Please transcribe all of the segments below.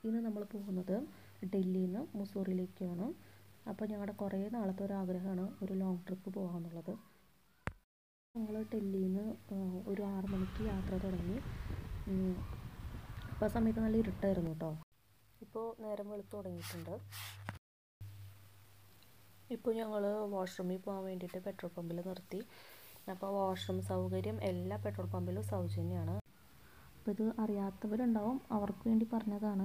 നിന്ന് നമ്മൾ പോകുന്നത് ഡൽഹിയിൽ നിന്ന് മുസൂറിയിലേക്കാണ് അപ്പോൾ ഞങ്ങളുടെ കുറേ നാളത്തെ ഒരു ആഗ്രഹമാണ് ഒരു ലോങ് ട്രിപ്പ് പോകാമെന്നുള്ളത് ഞങ്ങൾ ഡൽഹിയിൽ നിന്ന് ഒരു ആറ് മണിക്ക് യാത്ര തുടങ്ങി അപ്പോൾ ആ സമയത്ത് നല്ല ഇരുട്ടായിരുന്നു കേട്ടോ ഇപ്പോൾ നേരം വെളുത്ത് തുടങ്ങിയിട്ടുണ്ട് ഇപ്പോൾ ഞങ്ങൾ വാഷ്റൂമിൽ പോകാൻ വേണ്ടിയിട്ട് പെട്രോൾ പമ്പിൽ നിർത്തി അപ്പോൾ വാഷ്റൂം സൗകര്യം എല്ലാ പെട്രോൾ പമ്പിലും സൗജന്യമാണ് അപ്പോൾ ഇത് അറിയാത്തവരുണ്ടാവും അവർക്ക് വേണ്ടി പറഞ്ഞതാണ്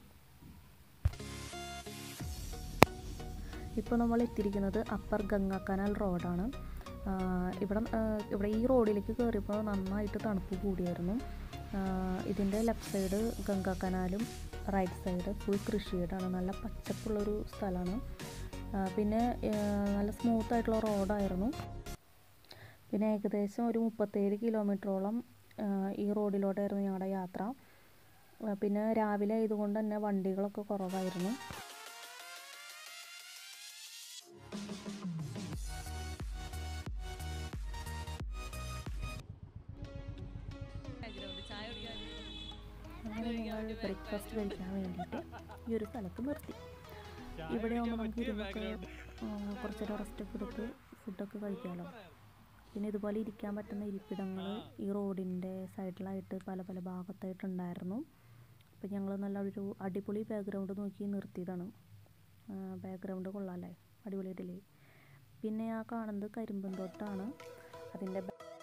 ഇപ്പോൾ നമ്മൾ എത്തിയിരിക്കുന്നത് അപ്പർ ഗംഗ കനാൽ റോഡാണ് ഇവിടെ ഇവിടെ ഈ റോഡിലേക്ക് കയറിയപ്പോൾ നന്നായിട്ട് തണുപ്പ് കൂടിയായിരുന്നു ഇതിൻ്റെ ലെഫ്റ്റ് സൈഡ് ഗംഗ കനാലും റൈറ്റ് സൈഡ് ഫുൾ കൃഷിയിടാണ് നല്ല പച്ചപ്പുള്ളൊരു സ്ഥലമാണ് പിന്നെ നല്ല സ്മൂത്ത് ആയിട്ടുള്ള റോഡായിരുന്നു പിന്നെ ഏകദേശം ഒരു മുപ്പത്തേഴ് കിലോമീറ്ററോളം ഈ റോഡിലൂടെയായിരുന്നു ഞങ്ങളുടെ യാത്ര പിന്നെ രാവിലെ ആയതുകൊണ്ട് തന്നെ വണ്ടികളൊക്കെ കുറവായിരുന്നു അങ്ങനെ ഞങ്ങൾ ബ്രേക്ക്ഫാസ്റ്റ് കഴിക്കാൻ വേണ്ടിയിട്ട് ഈ ഒരു സ്ഥലത്ത് നിർത്തി ഇവിടെ ആകുമ്പോൾ നമുക്ക് ഇരുന്നൊക്കെ കുറച്ച് നേരം റെസ്റ്റൊക്കെ എടുത്ത് ഫുഡൊക്കെ കഴിക്കാമല്ലോ പിന്നെ ഇതുപോലെ ഇരിക്കാൻ പറ്റുന്ന ഇരിപ്പിടങ്ങൾ ഈ റോഡിൻ്റെ സൈഡിലായിട്ട് പല പല ഭാഗത്തായിട്ടുണ്ടായിരുന്നു അപ്പോൾ ഞങ്ങൾ നല്ല ഒരു അടിപൊളി ബാക്ക്ഗ്രൗണ്ട് നോക്കി നിർത്തിയതാണ് ബാക്ക്ഗ്രൗണ്ട് കൊള്ളാമല്ലേ അടിപൊളിയായിട്ടില്ലേ പിന്നെ ആ കാണുന്നത് കരിമ്പൻ തോട്ടാണ് അതിൻ്റെ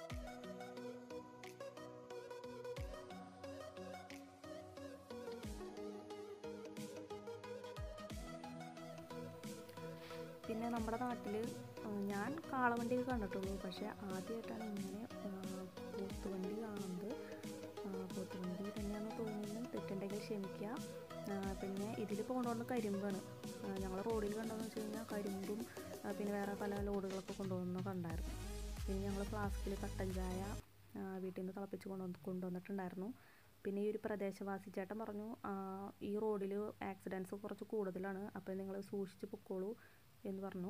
പിന്നെ നമ്മുടെ നാട്ടിൽ ഞാൻ കാളവണ്ടിയൊക്കെ കണ്ടിട്ടുള്ളൂ പക്ഷേ ആദ്യമായിട്ടാണ് ഇങ്ങനെ പോത്തുവണ്ടി കാണുന്നത് പോത്തുവണ്ടി തന്നെയാണെന്ന് തോന്നുന്നു തെറ്റുണ്ടെങ്കിൽ ക്ഷമിക്കുക പിന്നെ ഇതിൽ പോകുന്നതുകൊണ്ട് കരിമ്പാണ് ഞങ്ങൾ റോഡിൽ കണ്ടതെന്ന് വെച്ച് കഴിഞ്ഞാൽ കരിമ്പും പിന്നെ വേറെ പല ലോഡുകളൊക്കെ കൊണ്ടുവന്ന് കണ്ടായിരുന്നു പിന്നെ ഞങ്ങൾ ഫ്ലാസ്കിൽ കട്ടൻ ചായ വീട്ടിൽ നിന്ന് തിളപ്പിച്ച് കൊണ്ടുവന്ന് കൊണ്ടുവന്നിട്ടുണ്ടായിരുന്നു പിന്നെ ഈ ഒരു പ്രദേശവാസി ചേട്ടൻ പറഞ്ഞു ഈ റോഡിൽ ആക്സിഡൻറ്റ്സ് കുറച്ച് കൂടുതലാണ് അപ്പോൾ നിങ്ങൾ സൂക്ഷിച്ച് പൊക്കോളൂ എന്ന് പറഞ്ഞു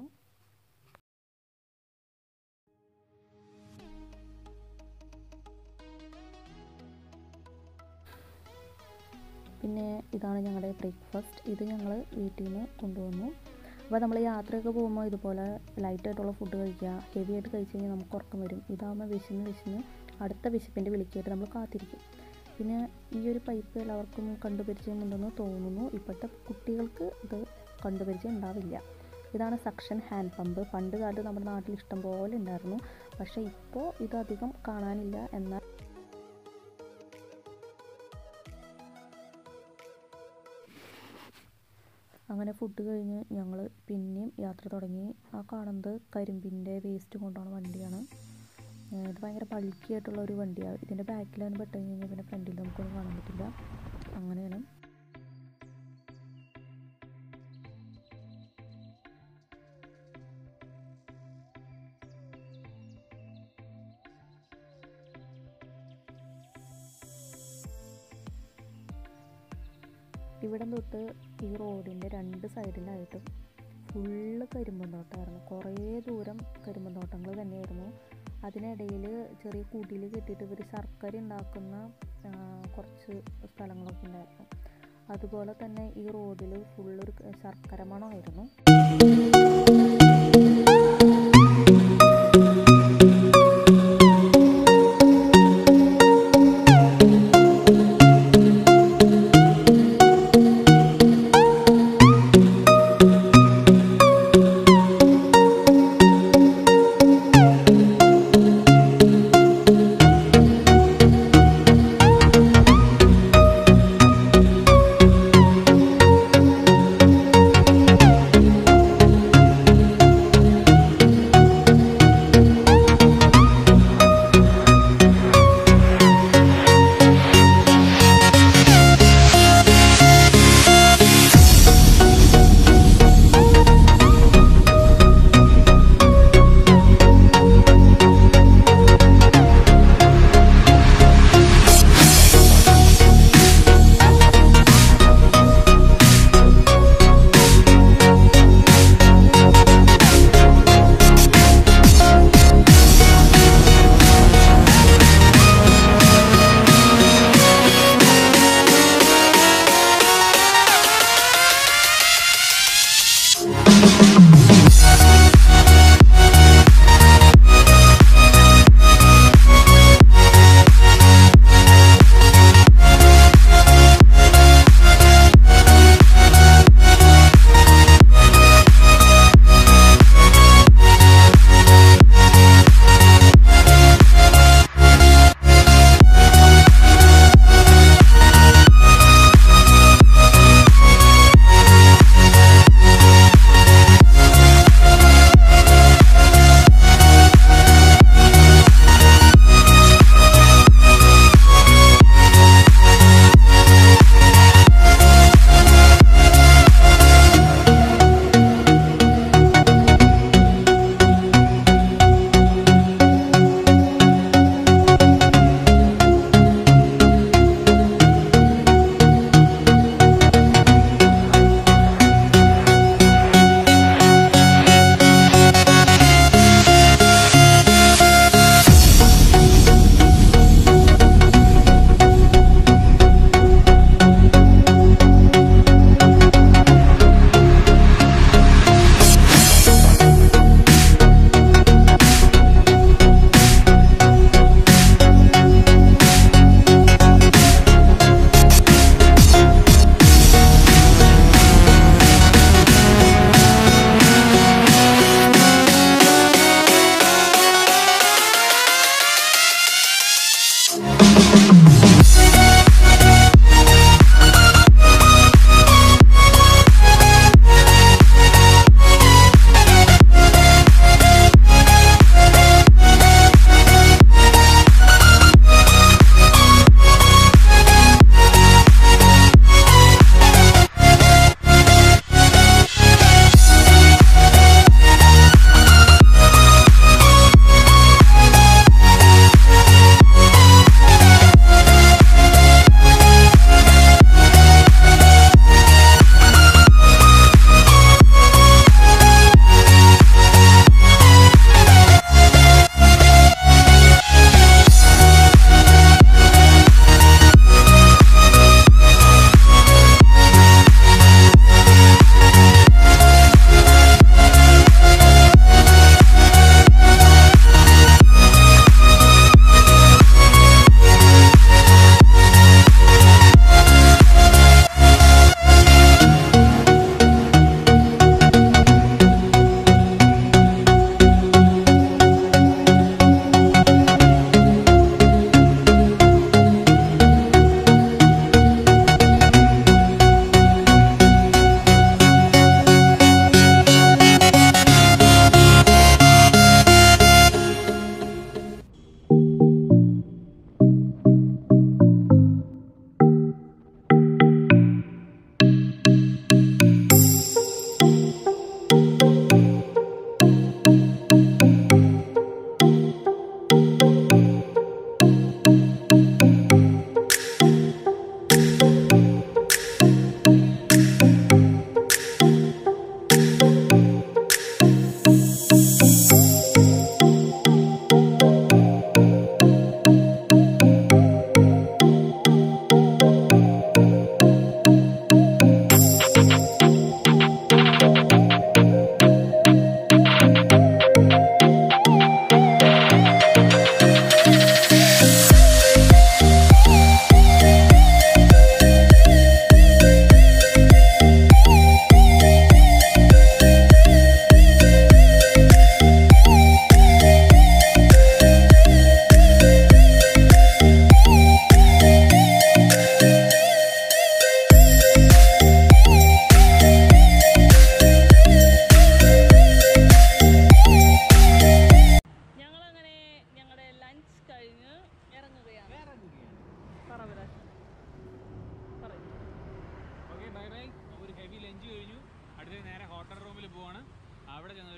പിന്നെ ഇതാണ് ഞങ്ങളുടെ ബ്രേക്ക്ഫാസ്റ്റ് ഇത് ഞങ്ങൾ വീട്ടിൽ നിന്ന് കൊണ്ടുവന്നു അപ്പോൾ നമ്മൾ യാത്രയൊക്കെ പോകുമ്പോൾ ഇതുപോലെ ലൈറ്റായിട്ടുള്ള ഫുഡ് കഴിക്കുക ഹെവി ആയിട്ട് കഴിച്ച് കഴിഞ്ഞാൽ നമുക്ക് ഉറക്കം വരും ഇതാകുമ്പോൾ വിശന്ന് വിശന്ന് അടുത്ത വിശപ്പിൻ്റെ വിളിക്കായിട്ട് നമ്മൾ കാത്തിരിക്കും പിന്നെ ഈ ഒരു പൈപ്പ് എല്ലാവർക്കും കണ്ടുപരിചയമുണ്ടെന്ന് തോന്നുന്നു ഇപ്പോഴത്തെ കുട്ടികൾക്ക് ഇത് കണ്ടുപരിചയം ഉണ്ടാവില്ല ഇതാണ് സക്ഷൻ ഹാൻഡ് പമ്പ് പണ്ട് കാലത്ത് നമ്മുടെ നാട്ടിൽ ഇഷ്ടം പോലെ ഉണ്ടായിരുന്നു പക്ഷേ ഇപ്പോൾ ഇതധികം കാണാനില്ല എന്നാൽ അങ്ങനെ ഫുഡ് കഴിഞ്ഞ് ഞങ്ങൾ പിന്നെയും യാത്ര തുടങ്ങി ആ കാണുന്നത് കരിമ്പിൻ്റെ വേസ്റ്റ് കൊണ്ടുപോകുന്ന വണ്ടിയാണ് ഇത് ഭയങ്കര ബൾക്കി ആയിട്ടുള്ള ഒരു വണ്ടിയാണ് ഇതിൻ്റെ ബാക്കിലാണ് പെട്ട് കഴിഞ്ഞാൽ പിന്നെ ഫ്രണ്ടിൽ നമുക്കൊന്നും കാണാൻ പറ്റില്ല അങ്ങനെയാണ് ഇവിടം തൊട്ട് ഈ റോഡിൻ്റെ രണ്ട് സൈഡിലായിട്ടും ഫുള്ള് കരിമ്പന്തോട്ടമായിരുന്നു കുറേ ദൂരം കരിമ്പന്തോട്ടങ്ങൾ തന്നെയായിരുന്നു അതിനിടയിൽ ചെറിയ കൂട്ടിയിൽ കെട്ടിയിട്ട് ഇവർ ശർക്കര ഉണ്ടാക്കുന്ന കുറച്ച് സ്ഥലങ്ങളൊക്കെ ഉണ്ടായിരുന്നു അതുപോലെ തന്നെ ഈ റോഡിൽ ഫുള്ളൊരു ശർക്കര മണമായിരുന്നു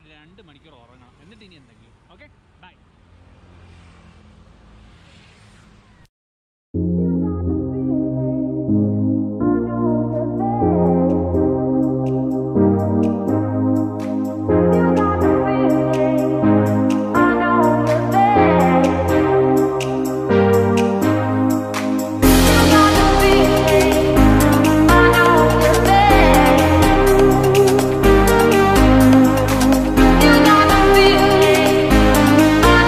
രണ്ട് മണിക്കൂർ ഉറങ്ങണം എന്നിട്ട് ഇനി എന്തെങ്കിലും ഓക്കെ ബൈ I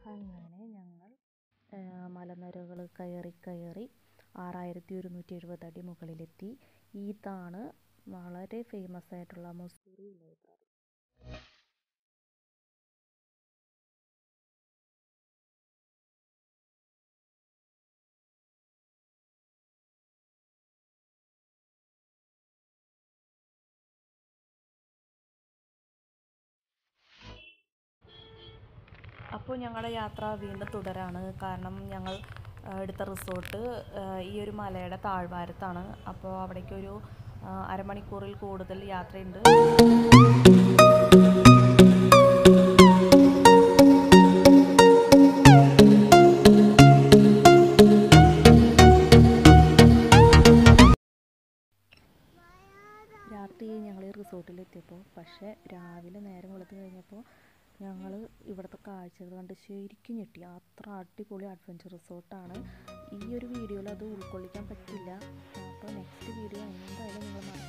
അങ്ങനെ ഞങ്ങൾ മലനിരകൾ കയറി കയറി ആറായിരത്തി ഒരുന്നൂറ്റി എഴുപത് അടി മുകളിലെത്തി ഇതാണ് വളരെ ഫേമസ് ആയിട്ടുള്ള മുസൂറി ലൈബ്രറി അപ്പോൾ ഞങ്ങളുടെ യാത്ര വീണ്ടും തുടരാണ് കാരണം ഞങ്ങൾ ആ, എടുത്ത റിസോർട്ട് ആ, ഈ ഒരു മലയുടെ താഴ്വാരത്താണ് അപ്പോൾ അവിടേക്കൊരു ആ, അരമണിക്കൂറിൽ കൂടുതൽ യാത്രയുണ്ട് രാത്രി ഞങ്ങൾ ഈ റിസോർട്ടിലെത്തിയപ്പോൾ പക്ഷേ രാവിലെ നേരം വെളുത്ത് കഴിഞ്ഞപ്പോൾ ഞങ്ങൾ ഇവിടുത്തെ കാഴ്ചകൾ കണ്ട് ശരിക്കും ഞെട്ടി അത്ര അടിപൊളി അഡ്വഞ്ചർ റിസോർട്ടാണ് ഈ ഒരു വീഡിയോയിൽ അത് ഉൾക്കൊള്ളിക്കാൻ പറ്റില്ല അപ്പോൾ നെക്സ്റ്റ് വീഡിയോ എന്തായാലും നിങ്ങൾ